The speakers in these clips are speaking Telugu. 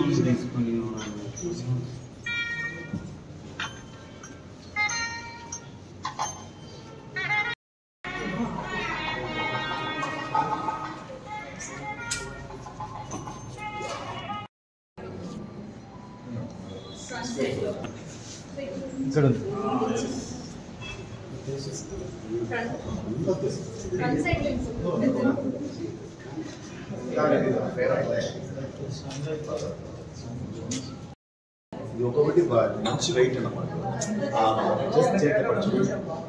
తీసుకొని ఇక్కడ ఉంది ఇది ఒకటి బా- మంచి వెయిట్ అన్నమాట ఆ, just చేతిలో పట్టుకోండి.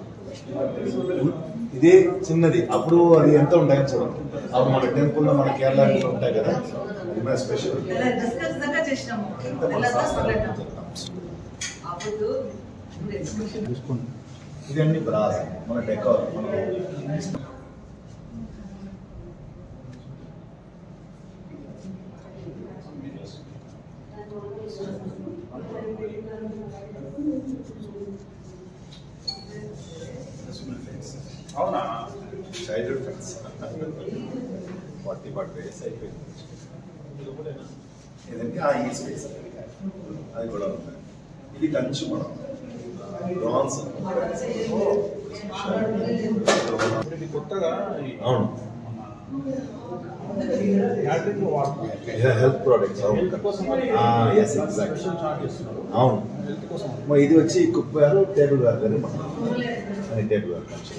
ఇదే చిన్నది అప్పుడు అది ఎంత ఉంటాయని చూడండి అప్పుడు మన టెంపుల్లో మన కేరళ ఉంటాయి కదా ఇది మన స్పెషల్ డిస్కస్ దాకా చేసినాము ఎంత మన శాస్త్రాలు అప్పుడు ఎగ్జిబిషన్ చూసుకోండి ఇది అన్ని బ్రాస్ మన డెకార్ మన అవునా childhood friends forty forty days అయిపోయింది ఇదంటే ఆ ఈ స్పేస్ అది కూడా ఉంది ఇది కంచు మనం బ్రాన్స్ ఇది కొత్తగా ఈ అవును గ్యాలరీలో వాడుతున్నారు హెల్త్ ప్రోడక్ట్స్ హెల్త్ కోసం ఎస్ ఎగ్జాక్ట్ స్పెషల్ చార్జ్ చేస్తున్నారు అవును హెల్త్ కోసం మా ఇది వచ్చి కుక్ వేరు టేబుల్ వేరు కానీ మనం అది టేబుల్ వేరు కంచు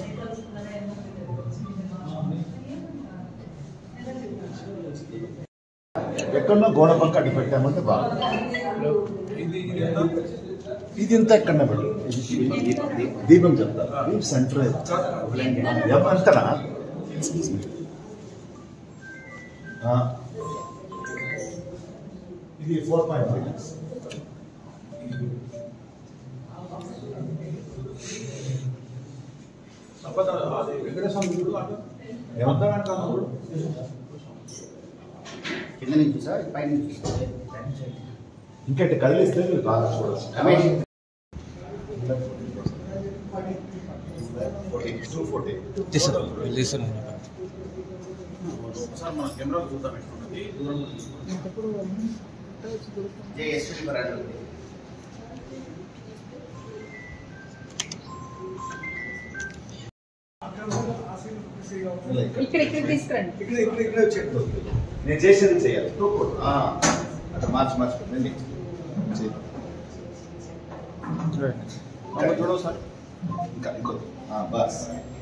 ఎక్కడన్నా గోడ పక్క అడ్డు పెట్టామంటే బాగా ఇది ఇది ఎంత? ఇది ఎంత ఎక్కడ పెట్టు దీపం చెప్తారు దీపం సెంటర్ అంతనా ఇది ఫోర్ పాయింట్ ఫైవ్ అబద్ధ అది వెంకటేశ్వర గుడి అటు ఏమంటా? అర్థం వెనకాల గుడి. కింద నుంచి సార్ పై నుంచి ఇంకా ఇట్లా కదిలిస్తే మీరు బాగా చూడవచ్చు రమేష్ టూ ఫోర్టీ చేస్తాను ఒకసారి మన కెమెరా చూద్దాం ఎట్లుంటుంది దూరం నుంచి జే ఎస్టీ పరాడు ఇక్కడ ఇక్కడ తీసుకురండి ఇక్కడ ఇక్కడ ఇక్కడ వచ్చేట్టు నేను చేసేది చేయాలి టూ ఫోర్టీ అట్లా మార్చి మార్చి పెట్టండి అమ్మ చూడవు సార్ ఇంకా ఇంకో బస్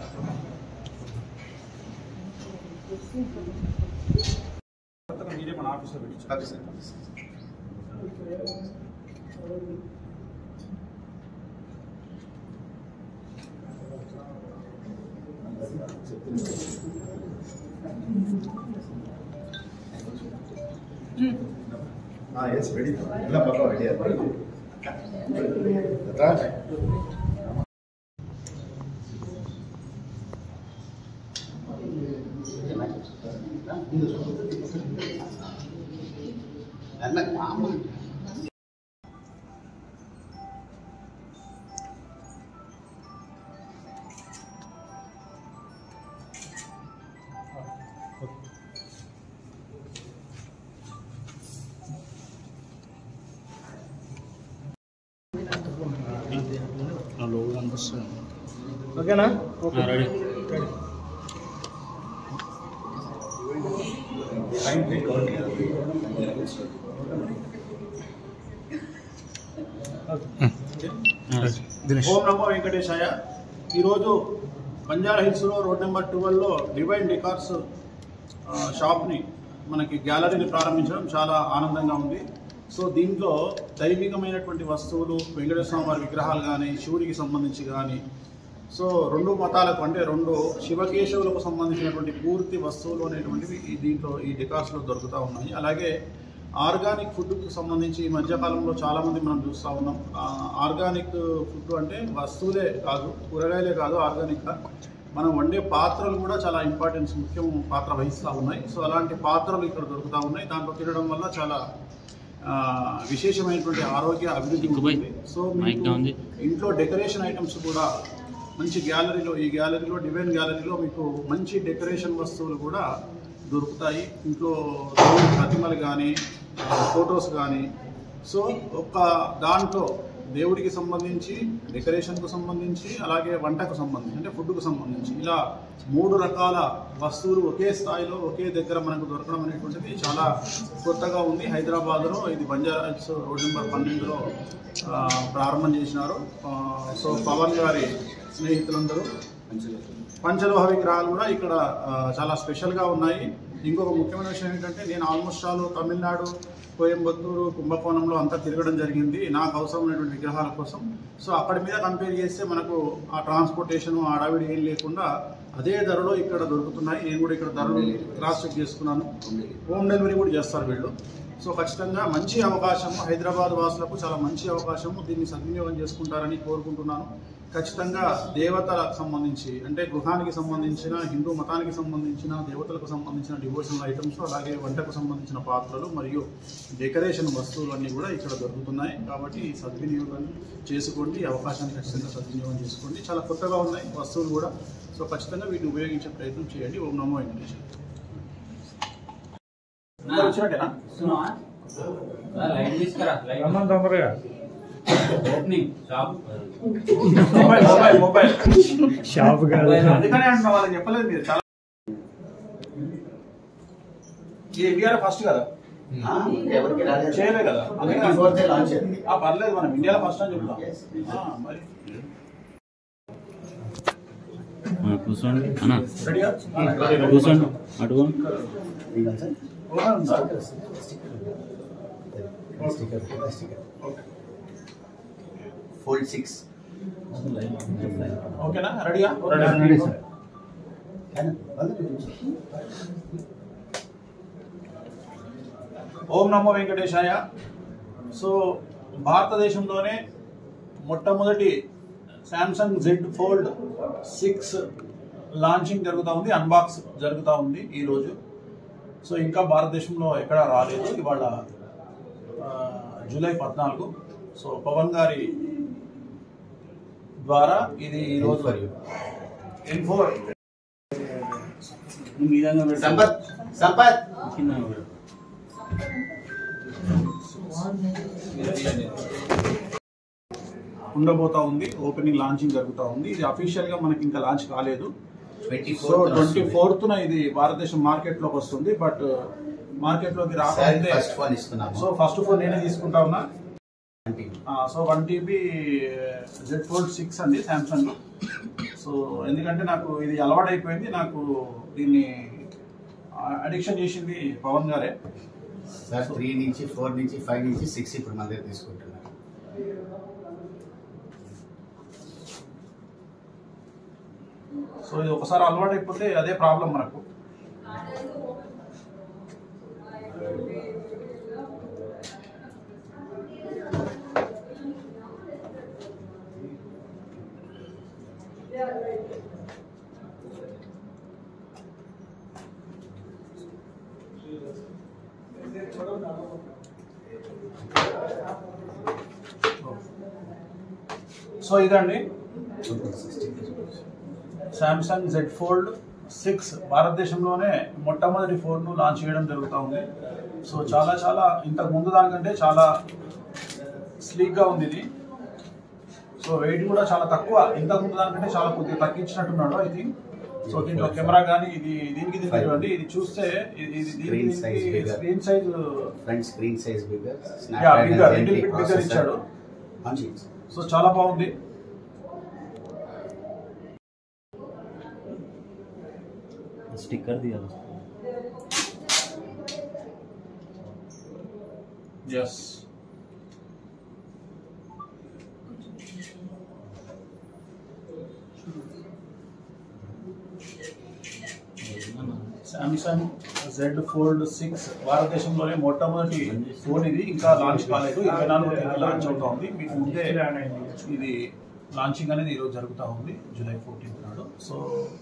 కొత్తగా మీరే మన ఆఫీస్లో పెట్టించారు ఆఫీస్ ఆఫీస్ ఎస్ రెడీ ಎಲ್ಲ ಪಕ್ಕ ರೆಡಿ ಆಯ್ತು ಗೊತ್ತಾ అన్న అమ్మ లోగా అనిపిస్తుంది ఓకేనా రెడీ టైం టేక్ దినేష్ ఓం నమో వెంకటేశాయ ఈరోజు బంజారా హిల్స్లో రోడ్ నెంబర్ ట్వెల్వ్లో డివైన్ డెకార్స్ ఆ, షాప్ని మనకి గ్యాలరీని ప్రారంభించడం చాలా ఆనందంగా ఉంది సో దీంట్లో దైవికమైనటువంటి వస్తువులు వెంకటేశ్వర వారి విగ్రహాలు కానీ శివుడికి సంబంధించి కానీ సో రెండు మతాలకు అంటే రెండు శివకేశవులకు సంబంధించినటువంటి పూర్తి వస్తువులు అనేటువంటివి ఈ దీంట్లో ఈ డెకార్స్లో దొరుకుతూ ఉన్నాయి అలాగే ఆర్గానిక్ ఫుడ్కి సంబంధించి ఈ మధ్యకాలంలో చాలామంది మనం చూస్తూ ఉన్నాం ఆ, ఆర్గానిక్ ఫుడ్ అంటే వస్తువులే కాదు కూరగాయలే కాదు ఆర్గానిక్గా మనం వండే పాత్రలు కూడా చాలా ఇంపార్టెన్స్ ముఖ్యం పాత్ర వహిస్తూ ఉన్నాయి సో అలాంటి పాత్రలు ఇక్కడ దొరుకుతూ ఉన్నాయి దాంట్లో తినడం వల్ల చాలా ఆ, విశేషమైనటువంటి ఆరోగ్య అభివృద్ధి ఉంటుంది సో మైక్ మీకు డౌన్ చేయి. ఇంట్లో డెకరేషన్ ఐటమ్స్ కూడా మంచి గ్యాలరీలో ఈ గ్యాలరీలో డివైన్ గ్యాలరీలో మీకు మంచి డెకరేషన్ వస్తువులు కూడా దొరుకుతాయి ఇంట్లో దేవుడి ప్రతిమలు కానీ ఫొటోస్ కానీ సో ఒక దాంట్లో దేవుడికి సంబంధించి డెకరేషన్కు సంబంధించి అలాగే వంటకు సంబంధించి అంటే ఫుడ్కు సంబంధించి ఇలా మూడు రకాల వస్తువులు ఒకే స్థాయిలో ఒకే దగ్గర మనకు దొరకడం అనేటువంటిది చాలా కొత్తగా ఉంది హైదరాబాద్లో ఇది బంజారాస్ రోడ్ నెంబర్ పన్నెండులో ఆ, ప్రారంభం చేసినారు ఆ, సో పవన్ గారి స్నేహితులందరూ పంచలోహ విగ్రహాలు కూడా ఇక్కడ ఆ, చాలా స్పెషల్గా ఉన్నాయి ఇంకొక ముఖ్యమైన విషయం ఏంటంటే నేను ఆల్మోస్ట్ ఆల్ తమిళనాడు కోయంబత్తూరు కుంభకోణంలో అంతా తిరగడం జరిగింది నాకు అవసరమైనటువంటి విగ్రహాల కోసం సో అక్కడి మీద కంపేర్ చేస్తే మనకు ఆ ట్రాన్స్పోర్టేషన్ ఆ అడావిడి ఏం లేకుండా అదే ధరలో ఇక్కడ దొరుకుతున్నాయి నేను కూడా ఇక్కడ ధరలు క్రాస్ చెక్ చేసుకున్నాను హోమ్ డెలివరీ కూడా చేస్తారు వీళ్ళు సో ఖచ్చితంగా మంచి అవకాశము హైదరాబాద్ వాసులకు చాలా మంచి అవకాశము దీన్ని సద్వినియోగం చేసుకుంటారని కోరుకుంటున్నాను ఖచ్చితంగా దేవతలకు సంబంధించి అంటే గృహానికి సంబంధించిన హిందూ మతానికి సంబంధించిన దేవతలకు సంబంధించిన డివోషనల్ ఐటమ్స్ అలాగే వంటకు సంబంధించిన పాత్రలు మరియు డెకరేషన్ వస్తువులు అన్నీ కూడా ఇక్కడ దొరుకుతున్నాయి కాబట్టి ఈ సద్వినియోగం చేసుకోండి ఈ అవకాశాన్ని ఖచ్చితంగా సద్వినియోగం చేసుకోండి చాలా కొత్తగా ఉన్నాయి వస్తువులు కూడా సో ఖచ్చితంగా వీటిని ఉపయోగించే ప్రయత్నం చేయండి ఓం నమో వెంకటేశ్వర అందరూ వచ్చినట్టేనా లైట్ తీసుకురా లైట్ తొందరగా opening shop mobile mobile mobile shop కాదు అందుకనే అంటున్నా వాళ్ళకి చెప్పలేదు మీరు చాలా ఈ ఇండియాలో ఫస్ట్ కదా ఆ, ఎవరికి రాలేదు చేయలే కదా ట్వంటీ ఫోర్త్ లాంచ్ అయింది ఆ, పర్లేదు మనం ఇండియాలో ఫస్ట్ అని చెప్తాం Yes. ఆ, మరి కూర్చోండి అన్న రెడీగా కూర్చోండి అటుగో ఇంకా సార్ ఓకే ఉందా sticker sticker okay fold six ఓకేనా రెడీగా రెడీ సార్ ఓం నమో వెంకటేశాయ సో భారతదేశంలోనే మొట్టమొదటి Samsung Z fold six launching జరుగుతూ ఉంది అన్బాక్స్ జరుగుతూ ఉంది ఈరోజు సో ఇంకా భారతదేశంలో ఎక్కడా రాలేదు ఇవాళ ఆ, జూలై పద్నాలుగు సో పవన్ గారి ద్వారా ఇది ఈరోజు ఎన్ ఫోర్ సంపత్ సంపత్ ఉండబోతా ఉంది ఓపెనింగ్ లాంచింగ్ జరుగుతూ ఉంది ఇది అఫీషియల్ గా మనకి ఇంకా లాంచ్ కాలేదు ట్వంటీ సో ట్వంటీ ఫోర్త్ ఇది భారతదేశం మార్కెట్ లోకి వస్తుంది బట్ మార్కెట్ లోకి రాకముందే ఫస్ట్ ఫోన్ ఇస్తున్నాము సో ఫస్ట్ ఫోన్ నేనే తీసుకుంటా ఉన్నా అంటే ఆ, so one TB Z fold six అండి సామ్సంగ్ సో ఎందుకంటే నాకు ఇది అలవాటు అయిపోయింది నాకు దీన్ని అడిక్షన్ చేసింది పవన్ గారే సార్ త్రీ నుంచి ఫోర్ నుంచి ఫైవ్ నుంచి సిక్స్ ఇప్పుడు మన దగ్గర తీసుకుంటున్నారు సో ఇది ఒకసారి అలవాటు అయిపోతే అదే ప్రాబ్లం మనకు సో ఇదండి శాంసంగ్ జెడ్ ఫోల్డ్ సిక్స్ భారతదేశంలోనే మొట్టమొదటి ఫోన్ను లాంచ్ చేయడం జరుగుతూ ఉంది సో చాలా చాలా ఇంతకు ముందు దానికంటే చాలా స్లీక్గా ఉంది ఇది సో వెయిట్ కూడా చాలా తక్కువ ఇంతకు ముందు దానికంటే చాలా కొద్దిగా తగ్గించినట్టున్నాడు ఐ థింక్ సో దీంట్లో కెమెరా కానీ ఇది దీనికి దీనికి చూడండి ఇది చూస్తే ఇది ఇది Screen size దీనికి bigger. Screen size front screen size bigger Yeah, bigger, little bit bigger ఇచ్చాడు. మంచి సో చాలా బాగుంది స్టిక్కర్ తీయాలి yes Samsung Z fold six భారతదేశంలోనే మొట్టమొదటి ఫోన్ ఇది ఇంకా లాంచ్ కాలేదు ఇరవై నాలుగు తేదీ లాంచ్ అవుతా ఉంది మీకు ముందే ఇది లాంచింగ్ అనేది ఈరోజు జరుగుతూ ఉంది జూలై ఫోర్టీన్త్ నాడు సో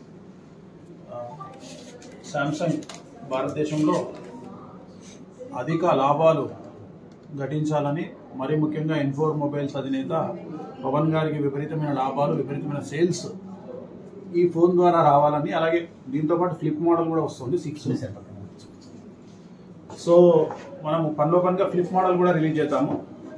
సామ్సంగ్ భారతదేశంలో అధిక లాభాలు ఘటించాలని మరీ ముఖ్యంగా ఎన్ఫోర్ మొబైల్స్ అధినేత పవన్ గారికి విపరీతమైన లాభాలు విపరీతమైన సేల్స్ ఈ ఫోన్ ద్వారా రావాలని అలాగే దీంతో పాటు ఫ్లిప్ మోడల్ కూడా వస్తుంది సిక్స్ సో మనము పనిలో పనిగా ఫ్లిప్ మోడల్ కూడా రిలీజ్ చేద్దాము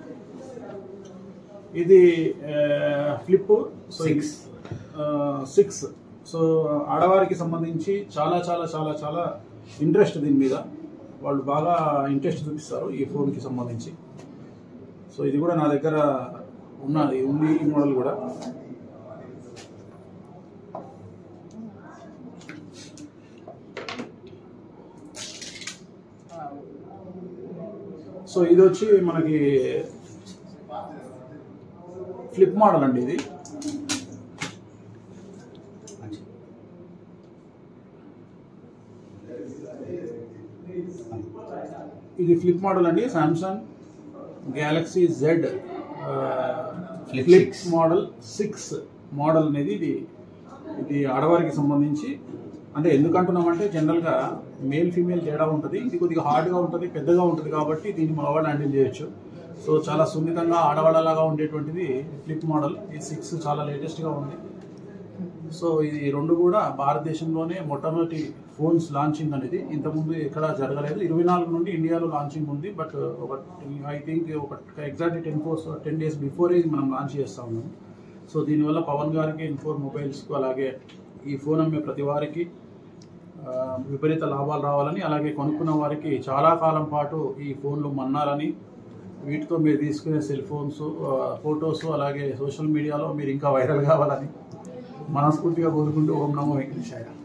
ఇది ఫ్లిప్ Six. సిక్స్ సో ఆడవారికి సంబంధించి చాలా చాలా చాలా చాలా ఇంట్రెస్ట్ దీని మీద వాళ్ళు బాగా ఇంట్రెస్ట్ చూపిస్తారు ఈ ఫోన్కి సంబంధించి సో ఇది కూడా నా దగ్గర ఉన్నది ఉంది ఈ మోడల్ కూడా సో ఇది వచ్చి మనకి ఫ్లిప్ మోడల్ అండి ఇది ఇది ఫ్లిప్ మోడల్ అండి Samsung galaxy Z Flip flip six. Model six model అనేది ఇది ఇది ఆడవారికి సంబంధించి అంటే ఎందుకు అంటున్నామంటే జనరల్గా మేల్ ఫీమేల్ తేడా ఉంటుంది ఇది కొద్దిగా హార్డ్గా ఉంటుంది పెద్దగా ఉంటుంది కాబట్టి దీన్ని మగవాళ్ళు హ్యాండిల్ చేయొచ్చు సో చాలా సున్నితంగా ఆడవాళ్ళలాగా ఉండేటువంటిది ఫ్లిప్ మోడల్ ఈ సిక్స్ చాలా లేటెస్ట్గా ఉంది సో ఇది రెండు కూడా భారతదేశంలోనే మొట్టమొదటి ఫోన్స్ లాంచింగ్ అనేది ఇంతకుముందు ఎక్కడ జరగలేదు ఇరవై నాలుగు నుండి ఇండియాలో లాంచింగ్ ఉంది బట్ ఒక ఐ థింక్ ఒక exact ten fours ten days బిఫోరే ఇది మనం లాంచ్ చేస్తా ఉన్నాం సో దీనివల్ల పవన్ గారికి ఇన్ఫోర్ మొబైల్స్కు అలాగే ఈ ఫోన్ అమ్మే ప్రతి వారికి ఆ, విపరీత లాభాలు రావాలని అలాగే కొనుక్కున్న వారికి చాలా కాలం పాటు ఈ ఫోన్లు మన్నాలని వీటితో మీరు తీసుకునే సెల్ ఫోన్స్ ఫొటోస్ అలాగే సోషల్ మీడియాలో మీరు ఇంకా వైరల్ కావాలని మనస్ఫూర్తిగా కోరుకుంటూ ఓం నమో వెంకటేశాయ